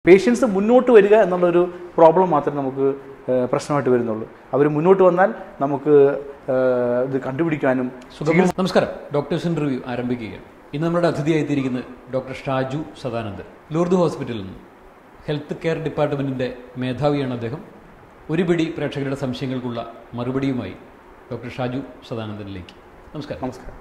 patients മുന്നോട്ട് വരിക എന്നുള്ളൊരു പ്രോബ്ലം മാത്രമേ നമുക്ക് ഏഹ്, പ്രശ്നമായിട്ട് വരുന്നുള്ളൂ അവർ മുന്നോട്ട് വന്നാൽ നമുക്ക് ഏഹ്, ഇത് കണ്ടുപിടിക്കാനും സുഖം നമസ്കാരം ഡോക്ടേഴ്സ് ഇന്റർവ്യൂ ആരംഭിക്കുകയാണ് ഇന്ന് നമ്മുടെ അതിഥിയായിത്തിരിക്കുന്നത് ഡോക്ടർ ഷാജു സദാനന്ദ് ലൂർദ് ഹോസ്പിറ്റലിൽ നിന്ന് ഹെൽത്ത് കെയർ ഡിപ്പാർട്ട്മെന്റിന്റെ മേധാവിയാണ് അദ്ദേഹം ഒരു പിടി പ്രേക്ഷകരുടെ സംശയങ്ങൾക്കുള്ള മറുപടിയുമായി ഡോക്ടർ ഷാജു സദാനന്ദനിലേക്ക് നമസ്കാരം നമസ്കാരം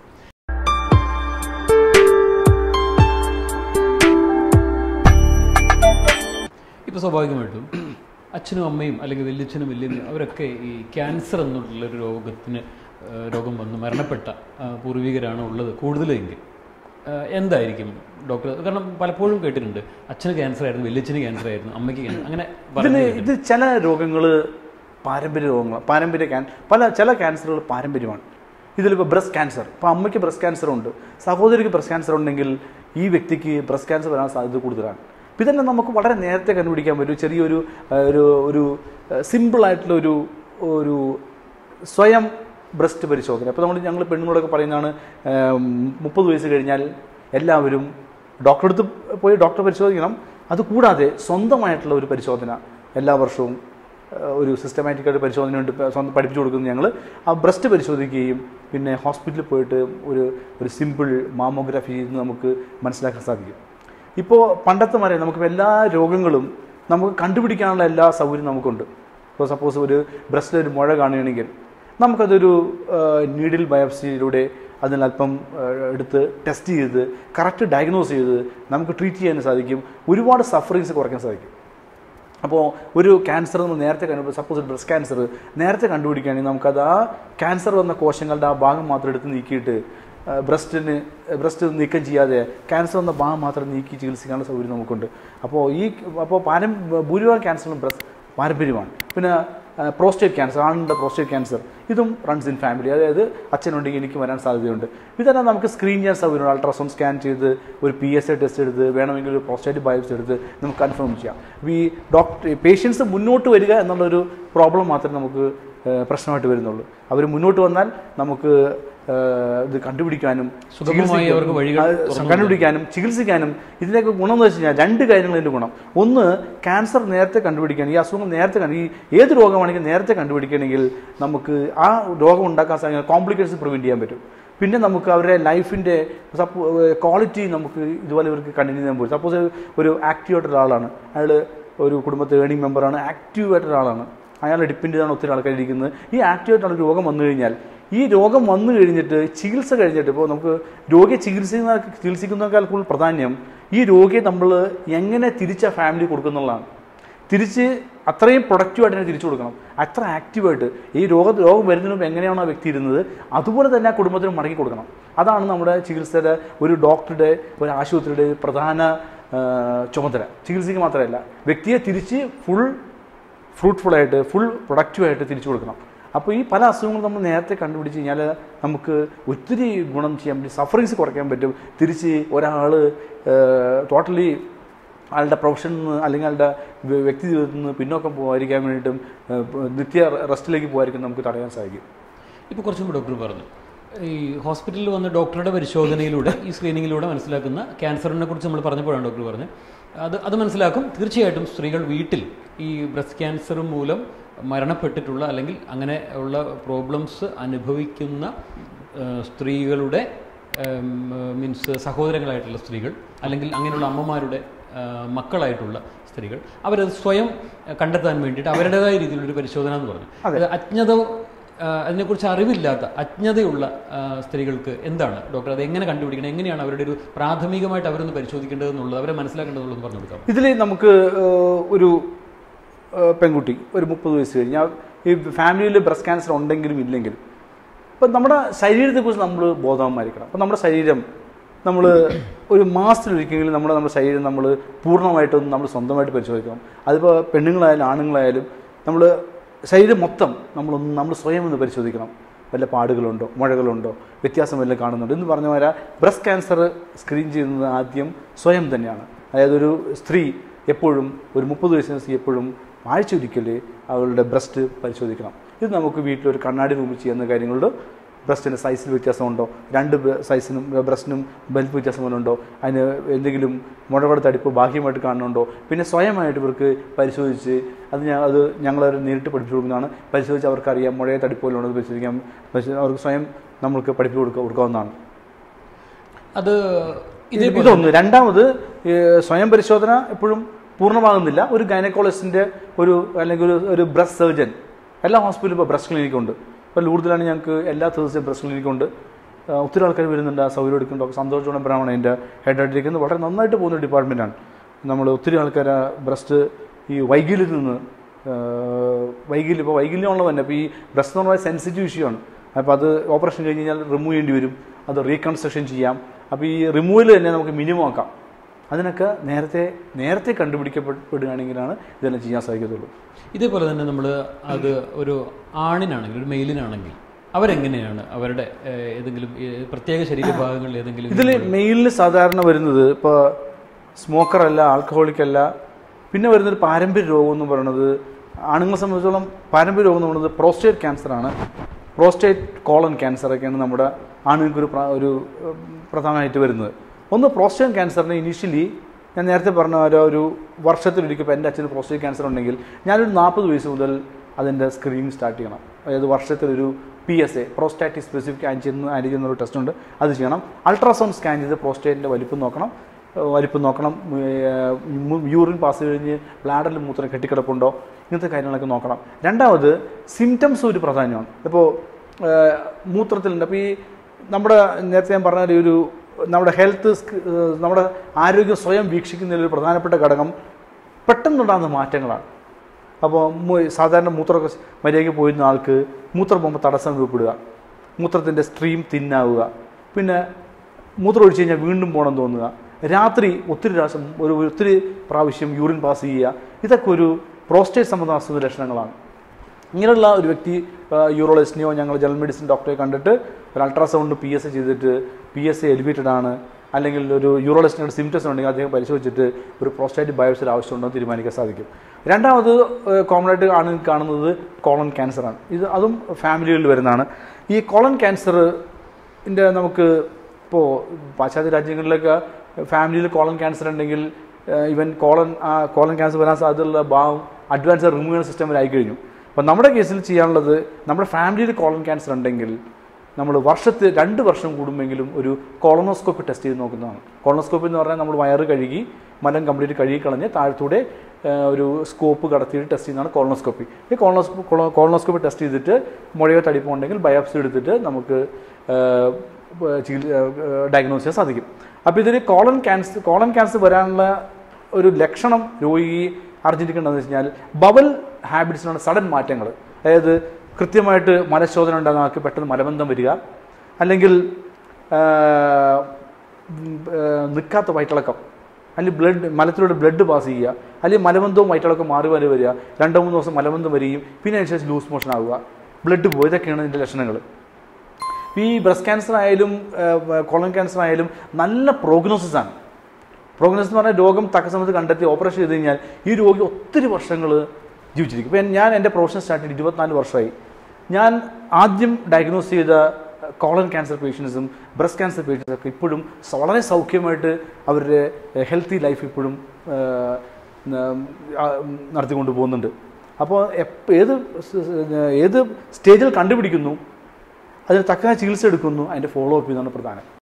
ഇപ്പോൾ സ്വാഭാവികമായിട്ടും അച്ഛനും അമ്മയും അല്ലെങ്കിൽ വല്യച്ഛനും വല്യമ്മയും അവരൊക്കെ ഈ ക്യാൻസർ എന്നുള്ളൊരു രോഗത്തിന് ആ, രോഗം വന്ന് മരണപ്പെട്ട ആ, പൂർവികരാണ് ഉള്ളത് കൂടുതലെങ്കിൽ ആ, എന്തായിരിക്കും ഡോക്ടർ കാരണം പലപ്പോഴും കേട്ടിട്ടുണ്ട് അച്ഛന് ക്യാൻസർ ആയിരുന്നു വല്യച്ഛന് ക്യാൻസർ ആയിരുന്നു അമ്മയ്ക്ക് ക്യാൻസർ അങ്ങനെ പറഞ്ഞു ഇതിന് ഇത് ചില രോഗങ്ങൾ പാരമ്പര്യ രോഗങ്ങൾ പാരമ്പര്യ ക്യാൻ പല ചില ക്യാൻസറുകൾ പാരമ്പര്യമാണ് ഇതിലിപ്പോൾ ബ്രസ്റ്റ് ക്യാൻസർ ഇപ്പോൾ അമ്മയ്ക്ക് ബ്രസ്റ്റ് ക്യാൻസർ ഉണ്ട് സഹോദരിക്ക് ബ്രസ്റ്റ് ക്യാൻസർ ഉണ്ടെങ്കിൽ ഈ വ്യക്തിക്ക് ബ്രസ്റ്റ് ക്യാൻസർ വരാൻ സാധ്യത കൂടുതലാണ് അപ്പോൾ ഇതെല്ലാം നമുക്ക് വളരെ നേരത്തെ കണ്ടുപിടിക്കാൻ പറ്റും ചെറിയൊരു ആ, ഒരു ഒരു സിമ്പിളായിട്ടുള്ള ഒരു ഒരു സ്വയം ബ്രസ്റ്റ് പരിശോധന അപ്പോൾ നമ്മൾ ഞങ്ങൾ പെണ്ണുങ്ങളൊക്കെ പറയുന്നതാണ് മുപ്പത് വയസ്സ് കഴിഞ്ഞാൽ എല്ലാവരും ഡോക്ടറെ അടുത്ത് പോയി ഡോക്ടറെ പരിശോധിക്കണം അതുകൂടാതെ സ്വന്തമായിട്ടുള്ള ഒരു പരിശോധന എല്ലാ വർഷവും ഏഹ്, ഒരു സിസ്റ്റമാറ്റിക് ആയിട്ട് പരിശോധന ഉണ്ട് ഇപ്പം സ്വന്തം പഠിപ്പിച്ചു കൊടുക്കുന്നു ഞങ്ങൾ ആ ബ്രസ്റ്റ് പരിശോധിക്കുകയും പിന്നെ ഹോസ്പിറ്റലിൽ പോയിട്ട് ഒരു ഒരു സിമ്പിൾ മാമോഗ്രാഫി ചെയ്ത് നമുക്ക് മനസ്സിലാക്കാൻ സാധിക്കും ഇപ്പോൾ പണ്ടത്തെ മാതിരി നമുക്ക് എല്ലാ രോഗങ്ങളും നമുക്ക് കണ്ടുപിടിക്കാനുള്ള എല്ലാ സൗകര്യവും നമുക്കുണ്ട് ഇപ്പോൾ സപ്പോസ് ഒരു ബ്രസ്റ്റിൽ ഒരു മുഴ കാണുകയാണെങ്കിൽ നമുക്കതൊരു നീഡിൽ ബയോപ്സിയിലൂടെ അതിനല്പം ഏഹ്, എടുത്ത് ടെസ്റ്റ് ചെയ്ത് കറക്റ്റ് ഡയഗ്നോസ് ചെയ്ത് നമുക്ക് ട്രീറ്റ് ചെയ്യാൻ സാധിക്കും ഒരുപാട് സഫറിങ്സ് കുറയ്ക്കാൻ സാധിക്കും അപ്പോൾ ഒരു ക്യാൻസർ നമ്മൾ നേരത്തെ കണ്ടു സപ്പോസ് ബ്രസ്റ്റ് ക്യാൻസർ നേരത്തെ കണ്ടുപിടിക്കുകയാണെങ്കിൽ നമുക്കത് ആ ക്യാൻസർ വന്ന കോശങ്ങളുടെ ആ ഭാഗം മാത്രം എടുത്ത് നീക്കിയിട്ട് ബ്രസ്റ്റിന് ബ്രസ്റ്റ് നീക്കം ചെയ്യാതെ ക്യാൻസർ വന്ന ഭാഗം മാത്രം നീക്കി ചികിത്സിക്കാനുള്ള സൗകര്യം നമുക്കുണ്ട് അപ്പോൾ ഈ അപ്പോൾ പാരം ഭൂരിഭാഗം ക്യാൻസറും ബ്രസ്റ്റ് പാരമ്പര്യമാണ് പിന്നെ പ്രോസ്റ്റേറ്റ് ക്യാൻസർ ആണിൻ്റെ പ്രോസ്റ്റേറ്റ് ക്യാൻസർ ഇതും റൺസ് ഇൻ ഫാമിലി അതായത് അച്ഛനുണ്ടെങ്കിൽ എനിക്ക് വരാൻ സാധ്യതയുണ്ട് ഇതെല്ലാം നമുക്ക് സ്ക്രീൻ ചെയ്യാൻ സൗകര്യമുണ്ട് അൾട്രാസൗണ്ട് സ്കാൻ ചെയ്ത് ഒരു പി എസ് എ ടെസ്റ്റ് എടുത്ത് വേണമെങ്കിൽ ഒരു പ്രോസ്റ്റേറ്റ് ബയോപ്സി എടുത്ത് നമുക്ക് കൺഫേം ചെയ്യാം ഈ ഡോക്ടർ പേഷ്യൻസ് മുന്നോട്ട് വരിക എന്നുള്ളൊരു പ്രോബ്ലം മാത്രമേ നമുക്ക് ഏഹ്, പ്രശ്നമായിട്ട് വരുന്നുള്ളൂ അവർ മുന്നോട്ട് വന്നാൽ നമുക്ക് ഏഹ്, ഇത് കണ്ടുപിടിക്കാനും സുഗമമായി ചികിത്സിക്കാനും, അവർക്ക് വഴികൾ അത് തുറന്നു കണ്ടുപിടിക്കാനും ചികിത്സിക്കാനും ഇതിൻ്റെയൊക്കെ ഗുണം എന്ന് വെച്ച് കഴിഞ്ഞാൽ രണ്ട് കാര്യങ്ങൾ ഇതിൻ്റെ ഗുണം ഒന്ന് ക്യാൻസർ നേരത്തെ കണ്ടുപിടിക്കാൻ ഈ അസുഖം നേരത്തെ കണ്ടു ഈ ഏത് രോഗമാണെങ്കിലും നേരത്തെ കണ്ടുപിടിക്കണമെങ്കിൽ നമുക്ക് ആ രോഗം ഉണ്ടാക്കാൻ സാധിക്കുന്ന കോംപ്ലിക്കേഷൻസ് പ്രിവെൻറ്റ് ചെയ്യാൻ പറ്റും പിന്നെ നമുക്ക് അവരുടെ ലൈഫിൻ്റെ സപ്പോ ക്വാളിറ്റി നമുക്ക് ഇതുപോലെ ഇവർക്ക് കണ്ടിന്യൂ ചെയ്യാൻ പറ്റും സപ്പോസ് ഒരു ആക്റ്റീവ് ആയിട്ടുള്ള ആളാണ് അയാൾ ഒരു കുടുംബത്തെ ഏണിംഗ് മെമ്പറാണ് ആക്റ്റീവ് ആയിട്ടുള്ള ആളാണ് അയാളെ ഡിപ്പെൻഡ് ചെയ്താണ് ഒത്തിരി ആൾക്കാർ ഇരിക്കുന്നത് ഈ ആക്റ്റീവ് ആയിട്ടുള്ള രോഗം വന്നു കഴിഞ്ഞാൽ ഈ രോഗം വന്നു കഴിഞ്ഞിട്ട് ചികിത്സ കഴിഞ്ഞിട്ട് ഇപ്പോൾ നമുക്ക് രോഗിയെ ചികിത്സിക്കുന്ന ചികിത്സിക്കുന്നതിനേക്കാൾ കൂടുതൽ പ്രാധാന്യം ഈ രോഗിയെ നമ്മൾ എങ്ങനെ തിരിച്ച ഫാമിലി കൊടുക്കുന്നുള്ളതാണ് തിരിച്ച് അത്രയും പ്രൊഡക്റ്റീവായിട്ട് തന്നെ തിരിച്ചു കൊടുക്കണം അത്ര ആക്റ്റീവായിട്ട് ഈ രോഗ രോഗം വരുന്നതിന് മുമ്പ് എങ്ങനെയാണോ ആ വ്യക്തി ഇരുന്നത് അതുപോലെ തന്നെ ആ കുടുംബത്തിന് മടക്കി കൊടുക്കണം അതാണ് നമ്മുടെ ചികിത്സയുടെ ഒരു ഡോക്ടറുടെ ഒരു ആശുപത്രിയുടെ പ്രധാന ആ, ചുമതല ചികിത്സയ്ക്ക് മാത്രമല്ല വ്യക്തിയെ തിരിച്ച് ഫുൾ ഫ്രൂട്ട്ഫുള്ളായിട്ട് ഫുൾ പ്രൊഡക്റ്റീവായിട്ട് തിരിച്ചു കൊടുക്കണം അപ്പോൾ ഈ പല അസുഖങ്ങളും നമ്മൾ നേരത്തെ കണ്ടുപിടിച്ച് കഴിഞ്ഞാൽ നമുക്ക് ഒത്തിരി ഗുണം ചെയ്യാൻ പറ്റും സഫറിങ്സ് കുറയ്ക്കാൻ പറ്റും തിരിച്ച് ഒരാൾ ടോട്ടലി അയാളുടെ പ്രൊഫഷനിൽ നിന്ന് അല്ലെങ്കിൽ അയാളുടെ വ്യ- വ്യക്തി ജീവിതത്തിൽ നിന്ന് പിന്നോക്കം പോകാതിരിക്കാൻ വേണ്ടിയിട്ടും ഏഹ്, നിത്യ റെസ്റ്റിലേക്ക് പോകാതിരിക്കും നമുക്ക് തടയാൻ സാധിക്കും ഇപ്പോൾ കുറച്ചും കൂടി ഡോക്ടർ പറഞ്ഞു ഈ ഹോസ്പിറ്റലിൽ വന്ന് ഡോക്ടറുടെ പരിശോധനയിലൂടെ ഈ സ്ക്രീനിങ്ങിലൂടെ മനസ്സിലാക്കുന്ന ക്യാൻസറിനെ കുറിച്ച് നമ്മൾ പറഞ്ഞപ്പോഴാണ് ഡോക്ടർ പറഞ്ഞത് അത് അത് മനസ്സിലാക്കും തീർച്ചയായിട്ടും സ്ത്രീകൾ വീട്ടിൽ ഈ ബ്രസ്റ്റ് ക്യാൻസർ മൂലം മരണപ്പെട്ടിട്ടുള്ള അല്ലെങ്കിൽ അങ്ങനെ ഉള്ള പ്രോബ്ലംസ് അനുഭവിക്കുന്ന ആ, സ്ത്രീകളുടെ മീൻസ് സഹോദരങ്ങളായിട്ടുള്ള സ്ത്രീകൾ അല്ലെങ്കിൽ അങ്ങനെയുള്ള അമ്മമാരുടെ ആ, മക്കളായിട്ടുള്ള സ്ത്രീകൾ അവരത് സ്വയം കണ്ടെത്താൻ വേണ്ടിയിട്ട് അവരുടേതായ രീതിയിലൊരു പരിശോധന എന്ന് പറഞ്ഞു അത് അജ്ഞത ആ, അതിനെക്കുറിച്ച് അറിവില്ലാത്ത അജ്ഞതയുള്ള ആ, സ്ത്രീകൾക്ക് എന്താണ് ഡോക്ടർ അത് എങ്ങനെ കണ്ടുപിടിക്കണം എങ്ങനെയാണ് അവരുടെ ഒരു പ്രാഥമികമായിട്ട് അവരൊന്ന് പരിശോധിക്കേണ്ടതെന്നുള്ളത് അവരെ മനസ്സിലാക്കേണ്ടതെന്നുള്ളത് പറഞ്ഞു കൊടുക്കാം ഇതിൽ നമുക്ക് ഏഹ്, ഒരു ഏഹ്, പെൺകുട്ടി ഒരു മുപ്പത് വയസ്സ് കഴിഞ്ഞാൽ ഈ ഫാമിലിയിൽ ബ്രസ്റ്റ് ക്യാൻസർ ഉണ്ടെങ്കിലും ഇല്ലെങ്കിലും ഇപ്പം നമ്മുടെ ശരീരത്തെക്കുറിച്ച് നമ്മൾ ബോധവാന്മാരിക്കണം അപ്പം നമ്മുടെ ശരീരം നമ്മൾ ഒരു മാസത്തിലൊരിക്കലെങ്കിലും നമ്മുടെ നമ്മുടെ ശരീരം നമ്മൾ പൂർണ്ണമായിട്ടൊന്ന് നമ്മൾ സ്വന്തമായിട്ട് പരിശോധിക്കണം അതിപ്പോൾ പെണ്ണുങ്ങളായാലും ആണുങ്ങളായാലും നമ്മൾ ശരീരം മൊത്തം നമ്മളൊന്ന് നമ്മൾ സ്വയം ഒന്ന് പരിശോധിക്കണം വല്ല പാടുകളുണ്ടോ മുഴകളുണ്ടോ വ്യത്യാസം വല്ലതും കാണുന്നുണ്ടോ എന്ന് പറഞ്ഞ പോലെ ബ്രസ്റ്റ് ക്യാൻസർ സ്ക്രീൻ ചെയ്യുന്നത് ആദ്യം സ്വയം തന്നെയാണ് അതായത് ഒരു സ്ത്രീ എപ്പോഴും ഒരു മുപ്പത് വയസ്സിന് സ്ത്രീ എപ്പോഴും ആഴ്ച ഒരിക്കൽ അവളുടെ ബ്രസ്റ്റ് പരിശോധിക്കണം ഇത് നമുക്ക് വീട്ടിലൊരു കണ്ണാടി റൂമിൽ ചെയ്യുന്ന കാര്യങ്ങളുണ്ട് ബ്രസ്റ്റിന് സൈസിൽ വ്യത്യാസമുണ്ടോ രണ്ട് ബ്ര- സൈസിനും ബ്രസ്റ്റിനും ബെൽറ്റ് വ്യത്യാസം വല്ലതും ഉണ്ടോ അതിന് എന്തെങ്കിലും മുഴവട തടിപ്പ് ബാഹ്യമായിട്ട് കാണുന്നുണ്ടോ പിന്നെ സ്വയമായിട്ട് ഇവർക്ക് പരിശോധിച്ച് അത് ഞാൻ അത് ഞങ്ങൾ നേരിട്ട് പഠിപ്പിച്ചു കൊടുക്കുന്നതാണ് പരിശോധിച്ച് അവർക്കറിയാം മുഴയെ തടിപ്പ് വല്ലതും ഉണ്ടോ എന്ന് പരിശോധിക്കാം പക്ഷേ അവർക്ക് സ്വയം നമ്മൾക്ക് പഠിപ്പിച്ചു കൊടുക്കുക കൊടുക്കാവുന്നതാണ് അത് ഇതേ ഇതൊന്ന് രണ്ടാമത് ഈ സ്വയം പരിശോധന എപ്പോഴും പൂർണ്ണമാകുന്നില്ല ഒരു ഗൈനക്കോളജിസ്റ്റിൻ്റെ ഒരു അല്ലെങ്കിൽ ഒരു ഒരു ബ്രസ്റ്റ് സർജൻ എല്ലാ ഹോസ്പിറ്റലും ഇപ്പോൾ ബ്രസ്റ്റ് ക്ലിനിക് ഉണ്ട് ഇപ്പോൾ ലൂർദിലാണ് ഞങ്ങൾക്ക് എല്ലാ ദിവസവും ബ്രസ്റ്റ് ക്ലിനിക് ഉണ്ട് ആ, ഒത്തിരി ആൾക്കാർ വരുന്നുണ്ട് ആ സൗകര്യം എടുക്കുന്നുണ്ട് ഡോക്ടർ സന്തോഷ് ജോണബ്രാമാണ് എൻ്റെ ഹെഡായിട്ടിരിക്കുന്നത് വളരെ നന്നായിട്ട് പോകുന്ന ഡിപ്പാർട്ട്മെൻറ്റാണ് നമ്മൾ ഒത്തിരി ആൾക്കാർ ബ്രസ്റ്റ് ഈ വൈകല്യത്തിൽ നിന്ന് ആ, വൈകല്യം ഇപ്പോൾ വൈകല്യമുള്ളത് തന്നെ ഇപ്പോൾ ഈ ബ്രസ്റ്റ് എന്ന് പറഞ്ഞാൽ സെൻസിറ്റീവ് ഇഷ്യൂ ആണ് അപ്പോൾ അത് ഓപ്പറേഷൻ കഴിഞ്ഞ് കഴിഞ്ഞാൽ റിമൂവ് ചെയ്യേണ്ടി വരും അത് റീകൺസ്ട്രക്ഷൻ ചെയ്യാം അപ്പോൾ ഈ റിമൂവൽ തന്നെ നമുക്ക് മിനിമം ആക്കാം അതിനൊക്കെ നേരത്തെ നേരത്തെ കണ്ടുപിടിക്കപ്പെടുകയാണെങ്കിലാണ് ഇതെല്ലാം ചെയ്യാൻ സാധിക്കത്തുള്ളൂ ഇതേപോലെ തന്നെ നമ്മൾ അത് ഒരു ആണിനാണെങ്കിൽ ഒരു മെയിലിനാണെങ്കിൽ അവരെങ്ങനെയാണ് അവരുടെ ഏഹ്, ഏതെങ്കിലും ഏഹ്, പ്രത്യേക ശരീരഭാഗങ്ങളിൽ ഏതെങ്കിലും ഇതിൽ മെയിലിൽ സാധാരണ വരുന്നത് ഇപ്പോൾ സ്മോക്കർ അല്ല ആൽക്കഹോളിക് അല്ല പിന്നെ വരുന്നൊരു പാരമ്പര്യ രോഗം എന്ന് പറയുന്നത് ആണുങ്ങളെ സംബന്ധിച്ചോളം പാരമ്പര്യ രോഗം എന്ന് പറയുന്നത് പ്രോസ്റ്റേറ്റ് ക്യാൻസറാണ് പ്രോസ്റ്റേറ്റ് കോളൻ ക്യാൻസറൊക്കെയാണ് നമ്മുടെ ആണുങ്ങൾക്ക് ഒരു പ്ര- ഒരു ഉം, പ്രധാനമായിട്ട് വരുന്നത് ഒന്ന് പ്രോസ്റ്റേറ്റ് ക്യാൻസറിന് ഇനീഷ്യലി ഞാൻ നേരത്തെ പറഞ്ഞ പോലെ ഒരു വർഷത്തിലൊരിക്കൽ ഇപ്പോൾ എൻ്റെ അച്ഛന് പ്രോസ്റ്റേറ്റ് ക്യാൻസർ ഉണ്ടെങ്കിൽ ഞാനൊരു നാൽപ്പത് വയസ്സ് മുതൽ അതിൻ്റെ സ്ക്രീനിങ് സ്റ്റാർട്ട് ചെയ്യണം അതായത് വർഷത്തിലൊരു P S A prostatic specific antigen antigen എന്നൊരു ടെസ്റ്റ് ഉണ്ട് അത് ചെയ്യണം അൾട്രാസൗണ്ട് സ്കാൻ ചെയ്ത് പ്രോസ്റ്റേറ്റിൻ്റെ വലിപ്പം നോക്കണം ഏഹ് വലിപ്പം നോക്കണം യൂറിൻ പാസ് കഴിഞ്ഞ് ബ്ലാഡറിൽ മൂത്രം കെട്ടിക്കിടപ്പുണ്ടോ ഇങ്ങനത്തെ കാര്യങ്ങളൊക്കെ നോക്കണം രണ്ടാമത് സിംറ്റംസ് ഒരു പ്രാധാന്യമാണ് ഇപ്പോൾ മൂത്രത്തിലുണ്ട് അപ്പോൾ ഈ നമ്മുടെ നേരത്തെ ഞാൻ പറഞ്ഞ ഒരു നമ്മുടെ ഹെൽത്ത് നമ്മുടെ ആരോഗ്യം സ്വയം വീക്ഷിക്കുന്നതിൽ ഒരു പ്രധാനപ്പെട്ട ഘടകം പെട്ടെന്നുണ്ടാകുന്ന മാറ്റങ്ങളാണ് അപ്പോൾ മു- സാധാരണ മൂത്രമൊക്കെ മര്യാദയ്ക്ക് പോയിരുന്ന ആൾക്ക് മൂത്രം പോകുമ്പോൾ തടസ്സം രൂപപ്പെടുക മൂത്രത്തിൻ്റെ സ്ട്രീം തിന്നാവുക പിന്നെ മൂത്രം ഒഴിച്ച് കഴിഞ്ഞാൽ വീണ്ടും പോകണം തോന്നുക രാത്രി ഒത്തിരി പ്രാവശ്യം ഒരു ഒത്തിരി പ്രാവശ്യം യൂറിൻ പാസ് ചെയ്യുക ഇതൊക്കെ ഒരു പ്രോസ്റ്റേറ്റ് സംബന്ധ അസുഖ ലക്ഷണങ്ങളാണ് ഇങ്ങനെയുള്ള ഒരു വ്യക്തി യൂറോളജിസ്റ്റിനെയോ ഞങ്ങൾ ജനറൽ മെഡിസിൻ ഡോക്ടറെ കണ്ടിട്ട് ഒരു അൾട്രാസൗണ്ട് പി എസ് ചെയ്തിട്ട് പി എസ് എലിവേറ്റഡ് ആണ് അല്ലെങ്കിൽ ഒരു യൂറോളജിസ്റ്റിനോട് സിംറ്റംസ് ഉണ്ടെങ്കിൽ അദ്ദേഹം പരിശോധിച്ചിട്ട് ഒരു പ്രോസ്റ്റേറ്റ് ബയോപ്സിയുടെ ആവശ്യമുണ്ടോ എന്ന് തീരുമാനിക്കാൻ സാധിക്കും രണ്ടാമത് കോമൺ ആയിട്ട് ആണ് കാണുന്നത് കോളൺ ക്യാൻസറാണ് ഇത് അതും ഫാമിലികളിൽ വരുന്നതാണ് ഈ കോളൺ ക്യാൻസറിൻ്റെ നമുക്ക് ഇപ്പോൾ പാശ്ചാത്യ രാജ്യങ്ങളിലൊക്കെ ഫാമിലിയിൽ കോളൺ ക്യാൻസർ ഉണ്ടെങ്കിൽ ഇവൻ കോളൻ ആ കോളൻ ക്യാൻസർ വരാൻ സാധ്യതയുള്ള ഭാവം അഡ്വാൻസ് റിമൂവ് ചെയ്യുന്ന സിസ്റ്റമിലായി കഴിഞ്ഞു അപ്പം നമ്മുടെ കേസിൽ ചെയ്യാനുള്ളത് നമ്മുടെ ഫാമിലിയിൽ കോളൻ ക്യാൻസർ ഉണ്ടെങ്കിൽ നമ്മൾ വർഷത്തിൽ രണ്ട് വർഷം കൂടുമെങ്കിലും ഒരു കോളനോസ്കോപ്പി ടെസ്റ്റ് ചെയ്ത് നോക്കുന്നതാണ് കോളനോസ്കോപ്പി എന്ന് പറഞ്ഞാൽ നമ്മൾ വയറ് കഴുകി മലം കംപ്ലീറ്റ് കഴുകി കളഞ്ഞ് താഴത്തൂടെ ആ, ഒരു സ്കോപ്പ് കടത്തിയിട്ട് ടെസ്റ്റ് ചെയ്യുന്നതാണ് കോളനോസ്കോപ്പി ഈ കോളനോസ്കോപ്പി കോളനോസ്കോപ്പി ടെസ്റ്റ് ചെയ്തിട്ട് മുഴയോ തടിപ്പോ ഉണ്ടെങ്കിൽ ബയോപ്സി എടുത്തിട്ട് നമുക്ക് ഡയഗ്നോസ് ചെയ്യാൻ സാധിക്കും അപ്പോൾ ഇതിൽ കോളൻ ക്യാൻസർ കോളൻ ക്യാൻസർ വരാനുള്ള ഒരു ലക്ഷണം രോഗി അറിഞ്ഞിരിക്കേണ്ടതെന്ന് വെച്ച് കഴിഞ്ഞാൽ ബബൽ ഹാബിറ്റ്സിനാണ് സഡൻ മാറ്റങ്ങൾ അതായത് കൃത്യമായിട്ട് മലശോധന ഉണ്ടാകുന്ന ആൾക്ക് പെട്ടെന്ന് മലബന്ധം വരിക അല്ലെങ്കിൽ നിൽക്കാത്ത വയറ്റിളക്കം അല്ലെങ്കിൽ ബ്ലഡ് മലത്തിലൂടെ ബ്ലഡ് പാസ് ചെയ്യുക അല്ലെങ്കിൽ മലബന്ധവും വയറ്റിളക്കം മാറി മാറി വരിക രണ്ടോ മൂന്ന് ദിവസം മലബന്ധം വരികയും പിന്നെ അതിനുശേഷം ലൂസ് മോഷൻ ആവുക ബ്ലഡ് പോയി ഇതൊക്കെയാണ് ഇതിൻ്റെ ലക്ഷണങ്ങൾ ഈ ബ്രസ്റ്റ് ക്യാൻസർ ആയാലും കോളൻ ക്യാൻസർ ആയാലും നല്ല പ്രോഗ്നോസിസ് ആണ് പ്രോഗ്നോസിസ് എന്ന് പറഞ്ഞാൽ രോഗം തക്ക സമയത്ത് കണ്ടെത്തി ഓപ്പറേഷൻ ചെയ്ത് കഴിഞ്ഞാൽ ഈ രോഗി ഒത്തിരി വർഷങ്ങൾ ജീവിച്ചിരിക്കും ഇപ്പം ഞാൻ എൻ്റെ പ്രൊഫഷൻ സ്റ്റാർട്ട് ചെയ്ത് ഇരുപത്തിനാല് വർഷമായി ഞാൻ ആദ്യം ഡയഗ്നോസ് ചെയ്ത കോളൻ ക്യാൻസർ പേഷ്യൻസും ബ്രസ്റ്റ് ക്യാൻസർ പേഷ്യൻസും ഒക്കെ ഇപ്പോഴും വളരെ സൗഖ്യമായിട്ട് അവരുടെ ഹെൽത്തി ലൈഫ് ഇപ്പോഴും ആ, ആ, നടത്തിക്കൊണ്ട് പോകുന്നുണ്ട് അപ്പോൾ എപ്പ- ഏത് സ്- സ്- ഏത് സ്റ്റേജിൽ കണ്ടുപിടിക്കുന്നു അതിന് തക്ക ചികിത്സ എടുക്കുന്നു അതിൻ്റെ ഫോളോ അപ്പ് ചെയ്യുന്നതാണ് പ്രധാനം